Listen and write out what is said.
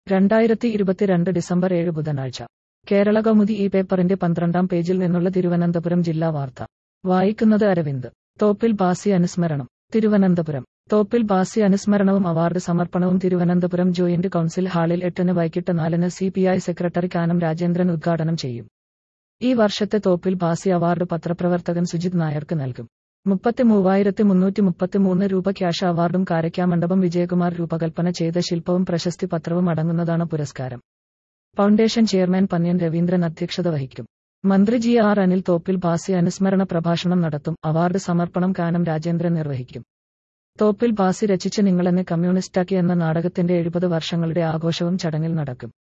രണ്ടായിരത്തി ഇരുപത്തിരണ്ട് ഡിസംബർ ഏഴ് ബുധനാഴ്ച കേരള കൗമുദി ഈ പേപ്പറിന്റെ പന്ത്രണ്ടാം പേജിൽ നിന്നുള്ള തിരുവനന്തപുരം ജില്ലാ വാർത്ത വായിക്കുന്നത് അരവിന്ദ് തോപ്പിൽ ബാസി അനുസ്മരണം തിരുവനന്തപുരം തോപ്പിൽ ബാസി അനുസ്മരണവും അവാർഡ് സമർപ്പണവും തിരുവനന്തപുരം ജോയിന്റ് കൗൺസിൽ ഹാളിൽ എട്ടിന് വൈകിട്ട് നാലിന് C P I secretary Kanam Rajendran ഉദ്ഘാടനം ചെയ്യും ഈ വർഷത്തെ തോപ്പിൽ ബാസി അവാർഡ് പത്രപ്രവർത്തകൻ സുജിത് നായർക്ക് നൽകും മുപ്പത്തി മൂവായിരത്തി മുന്നൂറ്റി മുപ്പത്തിമൂന്ന് രൂപ ക്യാഷ് അവാർഡും കാരയ്ക്കാമണ്ഡപം വിജയകുമാർ രൂപകൽപ്പന ചെയ്ത ശില്പവും പ്രശസ്തി പത്രവും അടങ്ങുന്നതാണ് പുരസ്കാരം ഫൗണ്ടേഷൻ ചെയർമാൻ പന്ന്യൻ രവീന്ദ്രൻ അധ്യക്ഷത വഹിക്കും മന്ത്രി ജി ആർ അനിൽ തോപ്പിൽ ബാസി അനുസ്മരണ പ്രഭാഷണം നടത്തും അവാർഡ് സമർപ്പണം കാനം രാജേന്ദ്രൻ നിർവഹിക്കും തോപ്പിൽ ബാസി രചിച്ച നിങ്ങളെന്നെ കമ്മ്യൂണിസ്റ്റാക്കി എന്ന നാടകത്തിന്റെ എഴുപത് വർഷങ്ങളുടെ ആഘോഷവും ചടങ്ങിൽ നടക്കും